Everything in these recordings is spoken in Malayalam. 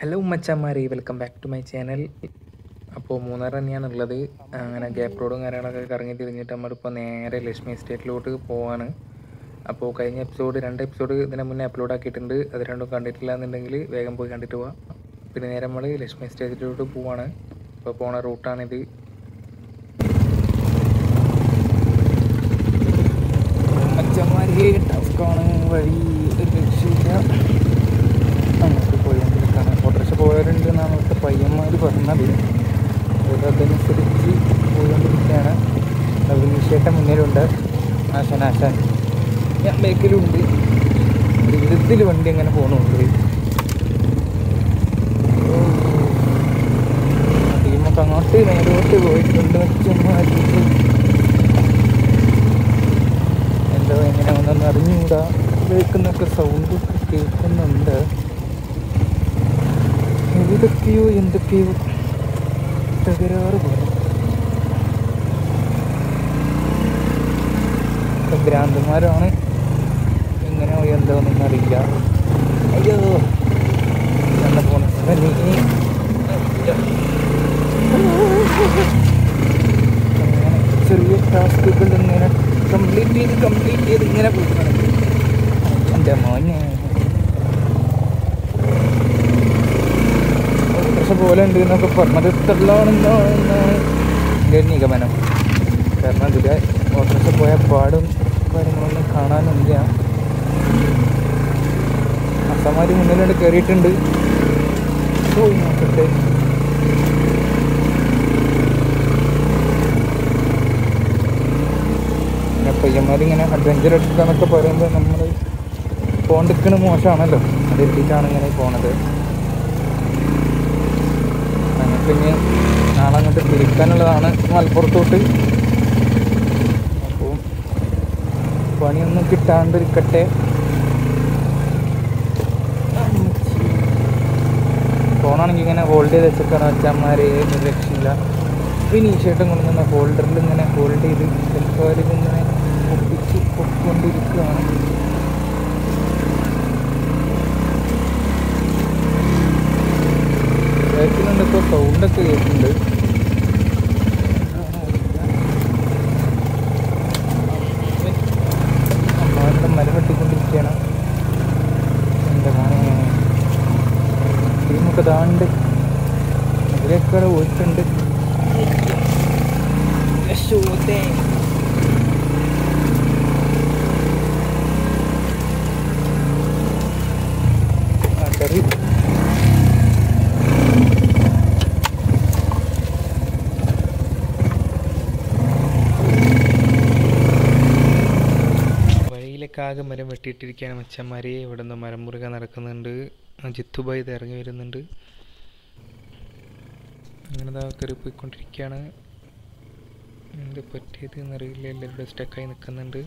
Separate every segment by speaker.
Speaker 1: ഹലോ മച്ചന്മാരെ welcome back to my channel അപ്പോൾ മൂന്നാർ തന്നെയാണ് ഉള്ളത് അങ്ങനെ ഗ്യാപ്പ് റോഡും കാര്യങ്ങളൊക്കെ കറങ്ങി തിരിഞ്ഞിട്ട് നമ്മളിപ്പോൾ നേരെ ലക്ഷ്മി എസ്റ്റേറ്റിലോട്ട് പോവാണ് അപ്പോൾ കഴിഞ്ഞ എപ്പിസോഡ് രണ്ട് എപ്പിസോഡ് ഇതിന് മുന്നേ അപ്ലോഡ് ആക്കിയിട്ടുണ്ട് അത് രണ്ടും കണ്ടിട്ടില്ല എന്നുണ്ടെങ്കിൽ വേഗം പോയി കണ്ടിട്ട് പോവാം പിന്നെ നേരെ നമ്മൾ ലക്ഷ്മി എസ്റ്റേറ്റിലോട്ട് പോവാണ് അപ്പോൾ പോണ റൂട്ടാണിത് മച്ചന്മാരെ ടഫാണ് വഴി ഒരു രക്ഷയില്ല അങ്ങോട്ട് പോയോണ്ടിരിക്കുകയാണ് ഓട്ടോറിക്ഷ പോയവരുണ്ട് എന്നാണ് ഇവിടുത്തെ പയ്യന്മാർ പറഞ്ഞത് അതുകൊണ്ട് അതനുസരിച്ച് പോയോണ്ടിരിക്കുകയാണ് വിനീഷേട്ടൻ മുന്നിലുണ്ട് ആശാൻ ആശാൻ ഞാൻ ബേക്കിലുണ്ട് ഒരു വിധത്തിൽ വണ്ടി അങ്ങനെ പോകണുണ്ട് ടീമൊക്കെ അങ്ങോട്ട് നേരോട്ട് പോയിട്ടുണ്ട് മച്ചന്മാർ എന്തോ എങ്ങനെ ഒന്നൊന്നും അറിഞ്ഞുകൂടാ കേൾക്കുന്നൊക്കെ സൗണ്ട് കേൾക്കുന്നുണ്ട് എവിടൊക്കെയോ എന്തൊക്കെയോ തകരാറ് പോലെ ഇപ്പൊ ഭ്രാന്തന്മാരാണ് എങ്ങനെയോ എന്തോന്നൊന്നും അറിയില്ല അയ്യോ നല്ല പോണ നീ അങ്ങനെ ചെറിയ ടാസ്കുകൾ ഇങ്ങനെ കംപ്ലീറ്റ് ചെയ്ത് കംപ്ലീറ്റ് ചെയ്ത് ഇങ്ങനെ പോകുന്നത് എൻ്റെ മോനെ ഓട്ടോറിക്ഷ പോലെ ഉണ്ട് എന്നൊക്കെ പറഞ്ഞത് തള്ളാണെന്നോ എന്നാണ് എൻ്റെ ഒരു നിഗമനം കാരണം ഇതിൽ ഓട്ടോറിക്ഷ പോയ പാടും കാര്യങ്ങളൊന്നും കാണാനില്ല അസമാരി മുന്നിലുണ്ട് കയറിയിട്ടുണ്ട് പോയി നോക്കട്ടെ പിന്നെ പയ്യന്മാരിങ്ങനെ അഡ്വഞ്ചർ എടുക്കാന്നൊക്കെ പറയുമ്പോൾ നമ്മൾ പോണ്ടിക്കണ് മോശമാണല്ലോ അത് എത്തിയിട്ടാണ് ഇങ്ങനെ പോണത് ഞങ്ങൾക്ക് ഇനി നാളെ അങ്ങോട്ട് തിരിക്കാനുള്ളതാണ് മലപ്പുറത്തോട്ട് അപ്പോൾ പണിയൊന്നും കിട്ടാണ്ടിരിക്കട്ടെ ഫോണാണെങ്കിൽ ഇങ്ങനെ ഹോൾഡ് ചെയ്ത് വെച്ചേക്കാണ് വെച്ചന്മാരെ ഒരു രക്ഷയില്ല വിനീഷേട്ടൻ കൊണ്ടുവന്ന ഹോൾഡറിൽ ഇങ്ങനെ ഹോൾഡ് ചെയ്ത് സെൽഫാരിൽ ഇങ്ങനെ ഒപ്പിച്ച് പൊക്കൊണ്ടിരിക്കുകയാണ് കേൾക്കുന്നുണ്ട് ഇപ്പോൾ സൗണ്ടൊക്കെ കേൾക്കുന്നുണ്ട് അമ്മാരുടെ മരം വെട്ടിക്കൊണ്ടിരിക്കുകയാണ് എൻ്റെ മോനെ ടീമൊക്കെ താണ്ട് അതിലേക്ക് പോയിട്ടുണ്ട് യശോദേ ആ കറി വഴിയിലൊക്കെ ആകെ മരം വെട്ടിയിട്ടിരിക്കുകയാണ് മച്ചന്മാരെ ഇവിടെ നിന്ന് മരം മുറുക നടക്കുന്നുണ്ട് ജിത്തുബായി ഇത് ഇറങ്ങി വരുന്നുണ്ട് അങ്ങനെ ഇതാ കയറി പോയിക്കൊണ്ടിരിക്കുകയാണ് എന്ത് പറ്റിയത് എന്നറിയില്ല എല്ലാവരും സ്റ്റക്കായി നിൽക്കുന്നുണ്ട്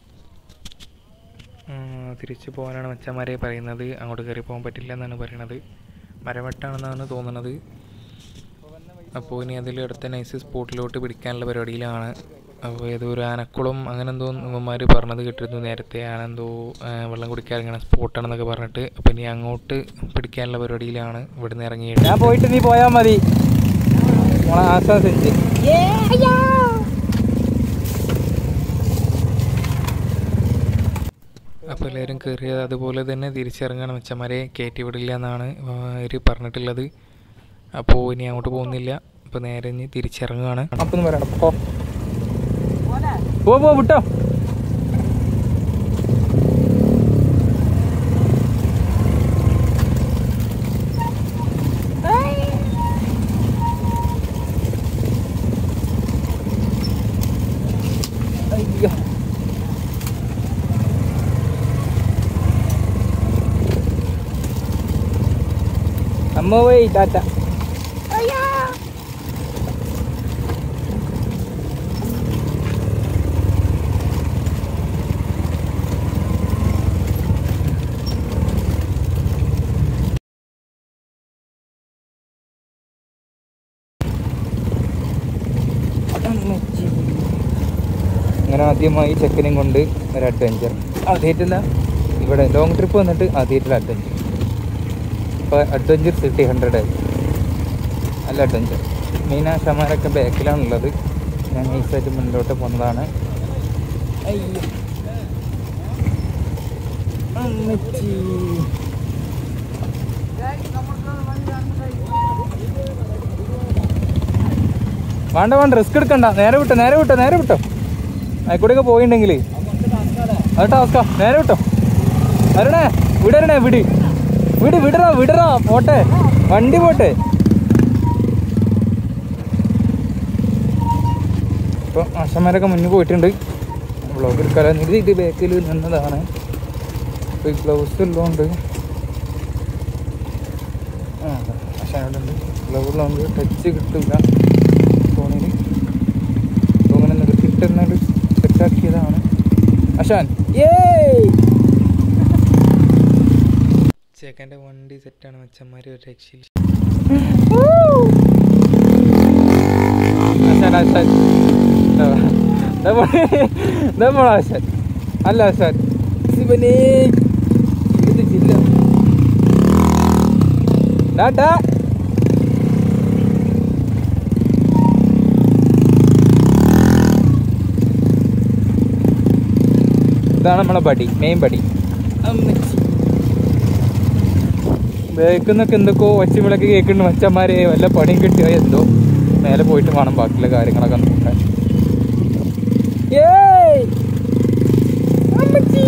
Speaker 1: ആ, തിരിച്ചു പോകാനാണ് മച്ചന്മാരെ പറയുന്നത് അങ്ങോട്ട് കയറി പോകാൻ പറ്റില്ല എന്നാണ് പറയണത് മരവെട്ടാണെന്നാണ് തോന്നുന്നത് അപ്പോൾ ഇനി അതിൽ അടുത്ത നൈസ് സ്പോട്ടിലോട്ട് പിടിക്കാനുള്ള പരിപാടിയിലാണ് അപ്പോൾ ഏതോ ഒരു ആനക്കുളം അങ്ങനെ എന്തോ ഇവന്മാർ പറഞ്ഞത് കേട്ടിരുന്നു നേരത്തെ ആനെന്തോ ആ, വെള്ളം കുടിക്കാൻ ഇറങ്ങണ സ്പോട്ടാണെന്നൊക്കെ പറഞ്ഞിട്ട് അപ്പോൾ ഇനി അങ്ങോട്ട് പിടിക്കാനുള്ള പരിപാടിയിലാണ് ഇവിടുന്ന് ഇറങ്ങിയിട്ട്
Speaker 2: ഞാൻ പോയിട്ട് നീ പോയാ മതി നമ്മളെ ആശ്വാസിച്ച്
Speaker 1: അപ്പോൾ എല്ലാവരും കയറിയത് അതുപോലെ തന്നെ തിരിച്ചിറങ്ങണം വെച്ചമാരെ കയറ്റി വിടില്ല എന്നാണ് അവർ പറഞ്ഞിട്ടുള്ളത് അപ്പോൾ ഇനി അങ്ങോട്ട് പോകുന്നില്ല അപ്പോൾ നേരെ ഇനി തിരിച്ചിറങ്ങുകയാണ്
Speaker 2: അപ്പൊന്നും പറയണം പോ പോ പോ വിട്ടോ അയ്യോ അമ്മ പോയി ടാറ്റ അങ്ങനെ ആദ്യമായി ചെക്കനെയും കൊണ്ട് ഒരു അഡ്വഞ്ചർ ആദ്യമായിട്ടല്ല ഇവിടെ ലോങ് ട്രിപ്പ് വന്നിട്ട് ആദ്യമായിട്ടുള്ള അഡ്വഞ്ചർ ഇപ്പോൾ അഡ്വഞ്ചർ സിറ്റി ഹൺഡ്രഡ് ആയി നല്ല അഡ്വഞ്ചർ മെയിൻ ആശാമാരൊക്കെ ബാക്കിലാണുള്ളത് ഞാൻ നൈസായിട്ട് മുന്നിലോട്ട് പോകുന്നതാണ് അയ്യോ അമ്മച്ചി വേണ്ട വേണ്ട റിസ്ക് എടുക്കണ്ട നേരെ വിട്ടോ നേരെ വിട്ടോ നേരെ വിട്ടോ ആയിക്കൂടെയൊക്കെ പോയിണ്ടെങ്കിൽ അത് ടാസ്കാ നേരെ വിട്ടോ വരണേ വിടരണേ വിട് വിട് വിടറാ വിടറാ പോട്ടെ വണ്ടി പോട്ടെ ഇപ്പോൾ ആശന്മാരൊക്കെ മുന്നിൽ പോയിട്ടുണ്ട് വ്ളോഗ് എടുക്കാൻ ഇത് ബാക്കിൽ നിന്നതാണ് ഇപ്പോൾ ഈ ഗ്ലൗസ് ഉള്ളതുകൊണ്ട് ആ ആശാനോടുണ്ട് ഗ്ലൗ ഉള്ളതുകൊണ്ട് ടച്ച് കിട്ടില്ല ഫോണിൽ അപ്പോൾ അങ്ങനെ നിർത്തിയിട്ടെന്നാണ്ട് സെറ്റാക്കിയതാണ് ആശാൻ ഏയ്
Speaker 1: ചേക്കൻ്റെ വണ്ടി സെറ്റാണ് മച്ചന്മാർ ഒരു രക്ഷയിൽ
Speaker 2: ആശാൻ ആശാൻ ദാ വാ. ദാ പോണെ. ദാ പോണ ആശാൻ അല്ല ആശാൻ ശിവനേ ഇത് ജില്ല ഡാ ഡാ ഇതാണ് നമ്മളെ ബടി മെയിൻ ബടി ബേക്കുന്നൊക്കെ എന്തൊക്കെയോ ഒച്ചവിളക്ക് കേൾക്കുന്നുണ്ട് മച്ചന്മാരെ വല്ല പണിയും കിട്ടിയോ എന്തോ മേലെ പോയിട്ട് വേണം ബാക്കിയുള്ള കാര്യങ്ങളൊക്കെ നോക്കാൻ ഏയ്! അമ്മച്ചി!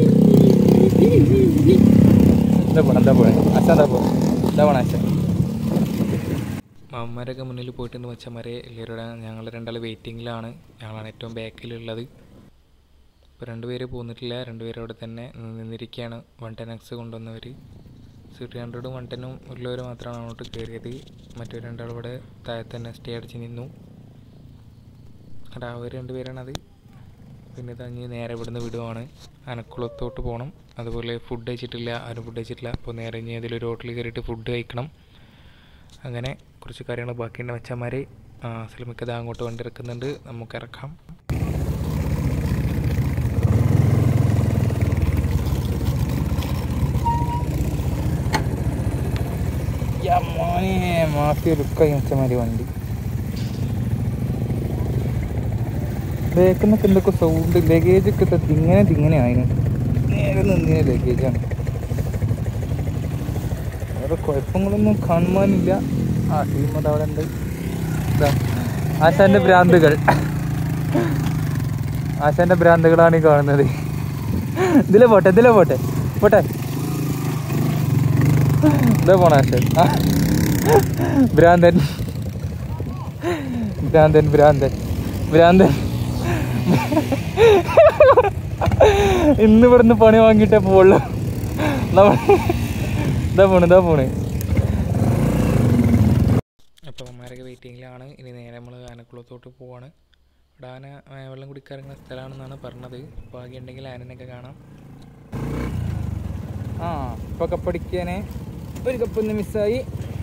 Speaker 2: എന്താ പോണെ എന്താ പോണെ അച്ഛൻ എന്താ പോണെ എന്താ പോണെ അച്ഛൻ
Speaker 1: മാമന്മാരൊക്കെ മുന്നിൽ പോയിട്ടുണ്ട് മച്ചന്മാരെ എല്ലാവരും ഞങ്ങൾ രണ്ടാൾ വെയിറ്റിങ്ങിലാണ് ഞങ്ങളാണ് ഏറ്റവും ബാക്കിലുള്ളത് ഇപ്പോൾ രണ്ടുപേര് പോന്നിട്ടില്ല രണ്ടുപേരും അവിടെ തന്നെ നിന്നിരിക്കുകയാണ് വൺ ടെൻ എക്സ് കൊണ്ടുവന്നവർ സിറ്റി ഹൺഡ്രഡും വൺ ടെന്നും ഉള്ളവർ മാത്രമാണ് അങ്ങോട്ട് കയറിയത് മറ്റു രണ്ടാൾ ഇവിടെ താഴെ തന്നെ സ്റ്റേ അടിച്ച് നിന്നു അവിടെ അവർ രണ്ടുപേരാണത് പിന്നെ തഞ്ഞ് നേരെ ഇവിടുന്ന് വിടുവാണ് അനക്കുളത്തോട്ട് പോകണം അതുപോലെ ഫുഡ് കഴിച്ചിട്ടില്ല ആരും ഫുഡ് കഴിച്ചിട്ടില്ല അപ്പോൾ നേരെ ഇനി അതിലൊരു ഹോട്ടലിൽ കയറിയിട്ട് ഫുഡ് കഴിക്കണം അങ്ങനെ കുറച്ച് കാര്യങ്ങൾ ബാക്കിയുണ്ട് മച്ചന്മാർ സിനിമയ്ക്ക് അങ്ങോട്ട് വണ്ടി ഇറക്കുന്നുണ്ട് നമുക്ക് ഇറക്കാം
Speaker 2: മോനെ മാഫിയ ലുക്കായി മച്ചമാരി വണ്ടി ബേക്കുന്നൊക്കെ എന്തൊക്കെ സൗണ്ട് ലഗേജ് ഒക്കെ ഇതൊക്കെ ഇങ്ങനെ ഇതിങ്ങനെ ആയിരുന്നു നേരെ നിന്നിന് ലഗേജാണ് വേറെ കുഴപ്പങ്ങളൊന്നും കാണുവാനില്ല ആ ടീം അത് അവിടെ ഉണ്ട് ഇതാ, ആശാന്റെ ഭ്രാന്തുകൾ ആശാന്റെ ഭ്രാന്തുകളാണ് ഈ കാണുന്നത് ഇതിലെ പോട്ടെ ഇതിലെ പോട്ടെ പോട്ടെ ഇതാ പോണ ആശാൻ ആ. ഭ്രാന്തൻ ഭ്രാന്തൻ ഭ്രാന്തൻ ഭ്രാന്തൻ ഇന്ന് ഇവിടുന്ന് പണി വാങ്ങിയിട്ടേ പോവുള്ളൂ നമ്മ- ഇതാ പോണ് ഇതാ പോണ്
Speaker 1: അപ്പോൾ അമ്മമാരൊക്കെ വെയിറ്റിങ്ങിലാണ് ഇനി നേരെ നമ്മൾ ആനക്കുളത്തോട്ട് പോവാണ് ഇവിടെ ആന ആ, വെള്ളം കുടിക്കാറുള്ള സ്ഥലമാണെന്നാണ് പറഞ്ഞത് ഭാഗ്യമുണ്ടെങ്കിൽ ആനനെയൊക്കെ കാണാം
Speaker 2: ആ ഇപ്പൊ കപ്പടിക്കാനെ ഒരു കപ്പ് ഒന്ന് മിസ്സായി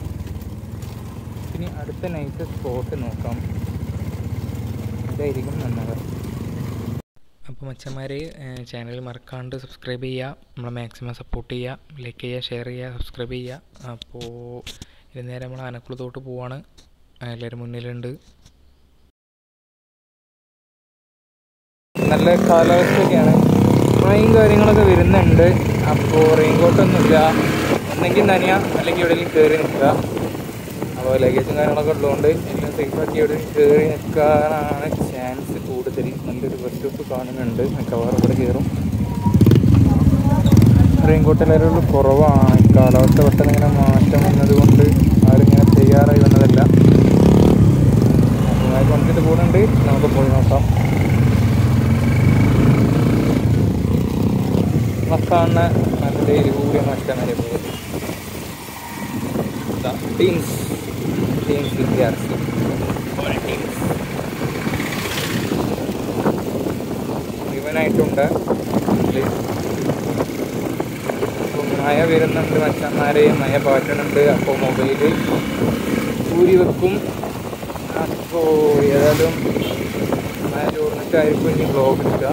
Speaker 2: ഇനി അടുത്ത നൈറ്റ് സ്പോട്ട് നോക്കാം ഇതായിരിക്കും നല്ലത്
Speaker 1: അപ്പോൾ മച്ചന്മാർ ചാനൽ മറക്കാണ്ട് സബ്സ്ക്രൈബ് ചെയ്യുക നമ്മളെ മാക്സിമം സപ്പോർട്ട് ചെയ്യുക ലൈക്ക് ചെയ്യുക ഷെയർ ചെയ്യുക സബ്സ്ക്രൈബ് ചെയ്യുക അപ്പോൾ ഇനി നേരെ നമ്മൾ ആനക്കുളത്തോട്ട് പോവാണ് ആ, എല്ലാവരും മുന്നിലുണ്ട്
Speaker 2: നല്ല കാലാവസ്ഥയൊക്കെയാണ് മഴയും കാര്യങ്ങളൊക്കെ വരുന്നുണ്ട് അപ്പോൾ റെയിൻ കോട്ടൊന്നുമില്ല ഒന്നെങ്കിൽ നനയാം അല്ലെങ്കിൽ എവിടെയെങ്കിലും കയറി നിൽക്കുക അപ്പോൾ ലഗേജും കാര്യങ്ങളൊക്കെ ഉള്ളതുകൊണ്ട് എല്ലാം സേഫാക്കി എവിടെ കയറി നിൽക്കാനാണ് ചാൻസ് കൂടുതൽ നല്ലൊരു ബസ് സ്റ്റോപ്പ് കാണുന്നുണ്ട് മിക്കവാറും ഇവിടെ കയറും റെയിൻ കോട്ട് എല്ലാവരും കുറവാണ് കാലാവസ്ഥ പെട്ടെന്ന് ഇങ്ങനെ മാറ്റം വന്നതുകൊണ്ട് ആരും ഇങ്ങനെ തയ്യാറായി വന്നതല്ല അപ്പോൾ കൊണ്ടിട്ട് പോകുന്നുണ്ട് നമുക്ക് പോയി നോക്കാം മക്കാണ് നല്ല എരികൂടിയ മറ്റങ്ങനെ പോകുന്നത് ടീംസ് ടീംസ് വിദ്യാർത്ഥി ടീംസ് ഇവനായിട്ടുണ്ട് ഇതില്. അപ്പൊ മഴ വരുന്നുണ്ട് മച്ചന്മാരെ മഴ പാറ്റുന്നുണ്ട് അപ്പോൾ മൊബൈല് ഊരി വെക്കും അപ്പോൾ ഏതായാലും മഴ ചോർന്നിട്ടായിരിക്കും ഇനി ബ്ലോഗ് എടുക്കുക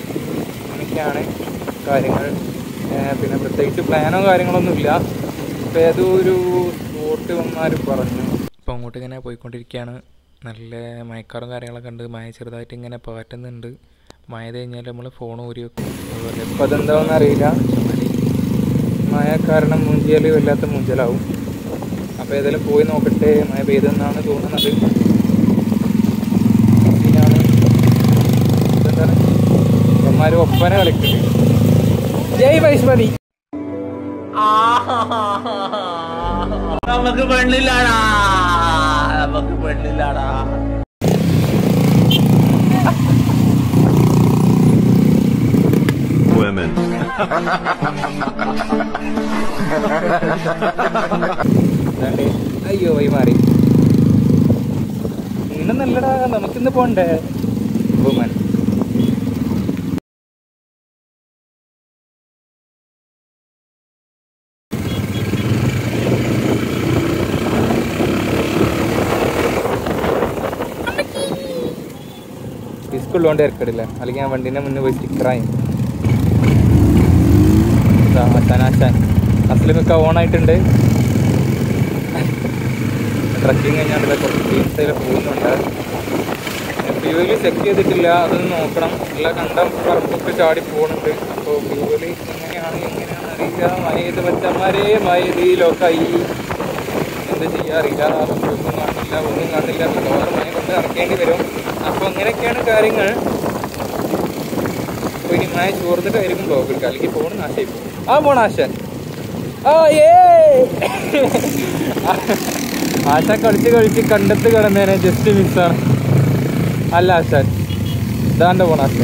Speaker 2: അങ്ങനെയൊക്കെയാണ് കാര്യങ്ങൾ ഏർ പിന്നെ പ്രത്യേകിച്ച് പ്ലാനോ കാര്യങ്ങളൊന്നും ഇല്ല അപ്പോൾ ഏതോ ഒരു സ്പോട്ട് പറഞ്ഞു
Speaker 1: അപ്പോൾ അങ്ങോട്ട് ഇങ്ങനെ പോയിക്കൊണ്ടിരിക്കുകയാണ് നല്ല മയക്കാറും കാര്യങ്ങളൊക്കെ ഉണ്ട് മഴ ചെറുതായിട്ട് ഇങ്ങനെ പാറ്റുന്നുണ്ട് മഴ കഴിഞ്ഞാൽ നമ്മൾ ഫോൺ ഊരി വെക്കും അതുപോലെ
Speaker 2: അപ്പോൾ അതെന്താണെന്ന് അറിയില്ല മഴ കാരണം മൂഞ്ചിയാൽ വല്ലാത്ത മൂഞ്ചലാവും അപ്പോൾ ഏതായാലും പോയി നോക്കട്ടെ മഴ പെയ്തെന്നാണ് തോന്നുന്നത് ഇതിനാണ് ഇതെന്താണ് അമ്മമാർ ഒപ്പന കളിക്കുന്നത് ജയ് വൈഷ്മതി
Speaker 3: നമുക്ക് പെണ്ണില്ലാടാ നമുക്ക് പെണ്ണില്ലാടാ
Speaker 4: women.
Speaker 2: ഇതാണ്ടേ. അയ്യോ വൈ മാറി ഇന്ന് നല്ലടാ നമുക്കിന്ന് പോണ്ടേ വുമൻ സ്കൂളിലോണ്ട് ഇറക്കടില്ല അല്ലെങ്കിൽ ഞാൻ വണ്ടീൻ്റെ മുന്നേ പോയി സ്റ്റിക്കറായി ആശാൻ ആശാൻ അസ്ലിമൊക്കെ ഓണായിട്ടുണ്ട് ട്രക്കിങ് കഴിഞ്ഞാണ്ട് കുറച്ച് ടീംസ് പോകുന്നുണ്ട് ഫ്യൂവല് ചെക്ക് ചെയ്തിട്ടില്ല അതൊന്ന് നോക്കണം എല്ലാ കണ്ടം പറമ്പൊക്കെ ചാടി പോകുന്നുണ്ട് അപ്പോൾ ഫ്യൂവല് എങ്ങനെയാണ് എങ്ങനെയാണ് അറിയില്ല മയത് മച്ചന്മാരെ മയതിയിലൊക്കായി എന്ത് ചെയ്യാൻ അറിയില്ല ഒന്നും കാണില്ല ഒന്നും കാണില്ല മിക്കവാറും മയ കൊണ്ട് ഇറക്കേണ്ടി വരും അപ്പോൾ അങ്ങനെയൊക്കെയാണ് കാര്യങ്ങൾ അപ്പോൾ ഇനി മഴ ചോർന്നിട്ടായിരിക്കും ബ്ലോഗ് എടുക്കുക അല്ലെങ്കിൽ ഫോൺ നാശമായി പോകും ആ പോണ ആശാൻ ആ ഏ ആശ കളിച്ച് കളിച്ച് കണ്ടെത്ത് കിടന്നേനെ ജസ്റ്റ് മിസ്സാണ് അല്ല ആശാൻ ഇതാണ്ട് പോണ ആശാൻ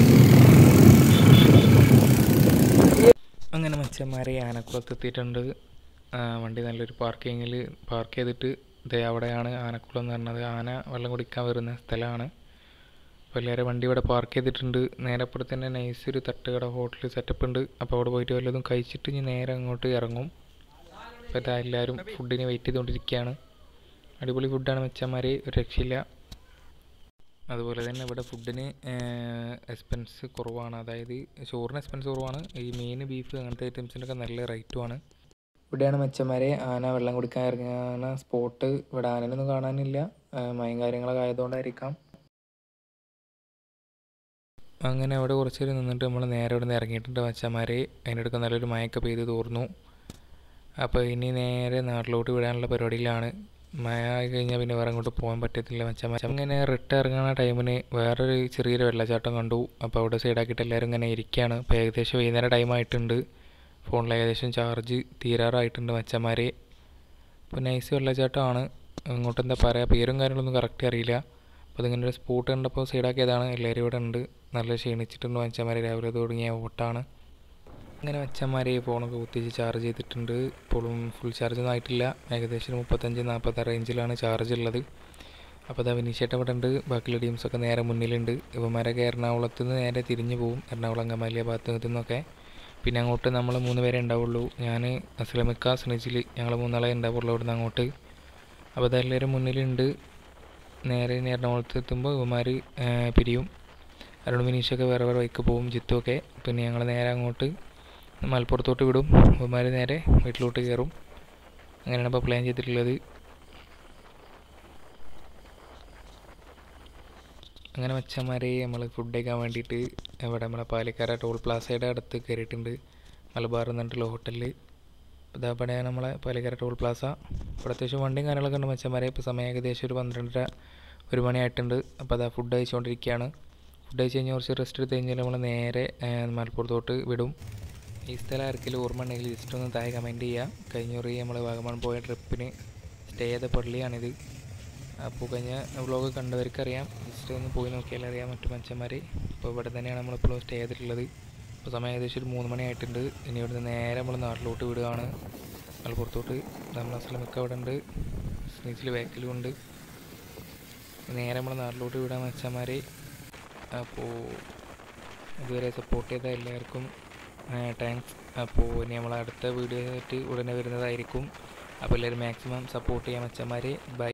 Speaker 1: അങ്ങനെ മച്ചന്മാരെ ആനക്കുളത്ത് എത്തിയിട്ടുണ്ട് ആ, വണ്ടി നല്ലൊരു പാർക്കിങ്ങിൽ പാർക്ക് ചെയ്തിട്ട് ദേ അവിടെയാണ് ആനക്കുളം എന്ന് പറഞ്ഞത് ആന വെള്ളം കുടിക്കാൻ വരുന്ന സ്ഥലമാണ് അപ്പോൾ എല്ലാവരും വണ്ടി ഇവിടെ പാർക്ക് ചെയ്തിട്ടുണ്ട് നേരെ അപ്പുറത്ത് തന്നെ നൈസ് ഒരു തട്ടുകട ഹോട്ടൽ സെറ്റപ്പ് ഉണ്ട് അപ്പോൾ അവിടെ പോയിട്ട് വല്ലതും കഴിച്ചിട്ട് ഇനി നേരെ അങ്ങോട്ട് ഇറങ്ങും അപ്പോൾ ഇതാ എല്ലാവരും ഫുഡിന് വെയിറ്റ് ചെയ്തുകൊണ്ടിരിക്കുകയാണ് അടിപൊളി ഫുഡാണ് മച്ചന്മാരെ ഒരു രക്ഷയില്ല അതുപോലെ തന്നെ ഇവിടെ ഫുഡിന് എക്സ്പെൻസ് കുറവാണ് അതായത് ചോറിന് എക്സ്പെൻസ് കുറവാണ് ഈ മീൻ ബീഫ് അങ്ങനത്തെ ഐറ്റംസിനൊക്കെ നല്ല റേറ്റുമാണ് ഇവിടെയാണ് മെച്ചന്മാരെ ആന വെള്ളം കുടിക്കാൻ ഇറങ്ങുന്ന സ്പോട്ട് ഇവിടെ ആനനൊന്നും കാണാനില്ല ആ, മയം കാര്യങ്ങളൊക്കെ ആയതുകൊണ്ടായിരിക്കാം അങ്ങനെ അവിടെ കുറച്ച് നേരം നിന്നിട്ട് നമ്മൾ നേരെ ഇവിടെ നിന്ന് ഇറങ്ങിയിട്ടുണ്ട് മച്ചന്മാരെ അതിനിടയ്ക്ക് നല്ലൊരു മഴയൊക്കെ പെയ്ത് തോർന്നു അപ്പോൾ ഇനി നേരെ നാട്ടിലോട്ട് വിടാനുള്ള പരിപാടിയിലാണ് മഴ ആയി കഴിഞ്ഞാൽ പിന്നെ വേറെ അങ്ങോട്ട് പോകാൻ പറ്റത്തില്ല മച്ചാൻ മച്ചാൻ ഇങ്ങനെ റിട്ടേൺ ഇറങ്ങുന്ന ടൈമിന് വേറൊരു ചെറിയൊരു വെള്ളച്ചാട്ടം കണ്ടു അപ്പോൾ അവിടെ സൈഡാക്കിയിട്ട് എല്ലാവരും ഇങ്ങനെ ഇരിക്കുകയാണ് അപ്പോൾ ഏകദേശം വൈകുന്നേരം ടൈം ആയിട്ടുണ്ട് ഫോണിൽ ഏകദേശം ചാർജ് തീരാറായിട്ടുണ്ട് മച്ചന്മാരെ അപ്പോൾ നൈസ് വെള്ളച്ചാട്ടമാണ് അങ്ങോട്ട് എന്താ പറയുക പേരും കാര്യങ്ങളൊന്നും കറക്റ്റ് അറിയില്ല അപ്പോൾ അതിങ്ങനെ ഒരു സ്പോട്ട് കണ്ടപ്പോൾ സൈഡാക്കിയതാണ് എല്ലാവരും ഇവിടെ ഉണ്ട് നല്ല ക്ഷീണിച്ചിട്ടുണ്ട് മച്ചന്മാരെ രാവിലെ തുടങ്ങിയ ഓട്ടാണ് അങ്ങനെ മച്ചന്മാരെ ഫോണൊക്കെ കുത്തിച്ച് ചാർജ് ചെയ്തിട്ടുണ്ട് ഇപ്പോഴും ഫുൾ ചാർജ് ഒന്നും ആയിട്ടില്ല ഏകദേശം ഒരു മുപ്പത്തഞ്ച് നാൽപ്പത്താറ് റേഞ്ചിലാണ് ചാർജ് ഉള്ളത് അപ്പോൾ അതാ വിനീഷേട്ട ഇവിടെ ഉണ്ട് ബാക്കിയുള്ള ടീംസൊക്കെ നേരെ മുന്നിലുണ്ട് ഇവന്മാരൊക്കെ എറണാകുളത്ത് നിന്ന് നേരെ തിരിഞ്ഞു പോകും എറണാകുളം അങ്കമാലിയ ഭാഗത്ത് നിന്നൊക്കെ പിന്നെ അങ്ങോട്ട് നമ്മൾ മൂന്ന് പേരെ ഉണ്ടാവുള്ളൂ ഞാൻ അസ്ലമിക്ക സ്നിജിൽ ഞങ്ങൾ മൂന്നാളെ ഉണ്ടാവുള്ളൂ ഇവിടുന്ന് അങ്ങോട്ട് അപ്പോൾ അതെല്ലാവരും മുന്നിലുണ്ട് നേരെ ഇനി എറണാകുളത്ത് എത്തുമ്പോൾ ഇവന്മാർ പിരിയും അരുൺ വിനീഷൊക്കെ വേറെ വേറെ വഴിക്ക് പോകും ജിത്തുമൊക്കെ പിന്നെ ഞങ്ങൾ നേരെ അങ്ങോട്ട് മലപ്പുറത്തോട്ട് വിടും ഇവന്മാർ നേരെ വീട്ടിലോട്ട് കയറും അങ്ങനെയാണ് ഇപ്പോൾ പ്ലാൻ ചെയ്തിട്ടുള്ളത് അങ്ങനെ മച്ചന്മാരെ നമ്മൾ ഫുഡ് കഴിക്കാൻ വേണ്ടിയിട്ട് ഇവിടെ നമ്മളെ പാലക്കാട് ടോൾ പ്ലാസയുടെ അടുത്ത് കയറിയിട്ടുണ്ട് മലബാർ എന്നിട്ടുള്ള ഹോട്ടലിൽ ഇതാ ഇവിടെയാണ് നമ്മളെ പാലക്കാട് ടോൾ പ്ലാസ ഇവിടെ അത്യാവശ്യം വണ്ടിയും കാര്യങ്ങളൊക്കെ ഉണ്ട് മച്ചന്മാരെ ഇപ്പോൾ സമയം ഏകദേശം ഒരു പന്ത്രണ്ടര ഒരു മണിയായിട്ടുണ്ട് അപ്പോൾ അതാ ഫുഡ് കഴിച്ചുകൊണ്ടിരിക്കുകയാണ് ഫുഡ് കഴിച്ച് കഴിഞ്ഞാൽ കുറച്ച് റെസ്റ്റ് എടുത്ത് കഴിഞ്ഞാൽ നമ്മൾ നേരെ ആ, മലപ്പുറത്തോട്ട് വിടും ഈ സ്ഥലം ആർക്കെങ്കിലും ഓർമ്മ ഉണ്ടെങ്കിൽ ജസ്റ്റ് ഒന്ന് താഴെ കമൻറ്റ് ചെയ്യുക കഴിഞ്ഞ കുറി നമ്മൾ വാഗമൺ പോയ ട്രിപ്പിന് സ്റ്റേ ചെയ്ത പള്ളിയാണിത് അപ്പോൾ കഴിഞ്ഞ വ്ളോഗ് കണ്ടവർക്കറിയാം ജസ്റ്റ് ഒന്ന് പോയി നോക്കിയാൽ അറിയാം മറ്റു മനുഷ്യന്മാർ അപ്പോൾ ഇവിടെ തന്നെയാണ് നമ്മളിപ്പോൾ സ്റ്റേ ചെയ്തിട്ടുള്ളത് ഇപ്പോൾ സമയം ഏകദേശം ഒരു മൂന്ന് മണി ആയിട്ടുണ്ട് ഇനി ഇവിടുന്ന് നേരെ നമ്മൾ നാട്ടിലോട്ട് വിടുകയാണ് മലപ്പുറത്തോട്ട് നമ്മളെ സ്ഥലമൊക്കെ അവിടെ ഉണ്ട് സ്നീച്ചിൽ ബാക്കിലും ഉണ്ട് നേരെ നമ്മൾ നാട്ടിലോട്ട് വിടാൻ മച്ചന്മാരെ അപ്പോൾ ഇതുവരെ സപ്പോർട്ട് ചെയ്ത എല്ലാവർക്കും താങ്ക്സ് അപ്പോൾ ഇനി നമ്മൾ അടുത്ത വീഡിയോ ആയിട്ട് ഉടനെ വരുന്നതായിരിക്കും അപ്പോൾ എല്ലാവരും മാക്സിമം സപ്പോർട്ട് ചെയ്യാൻ മച്ചന്മാരെ ബൈ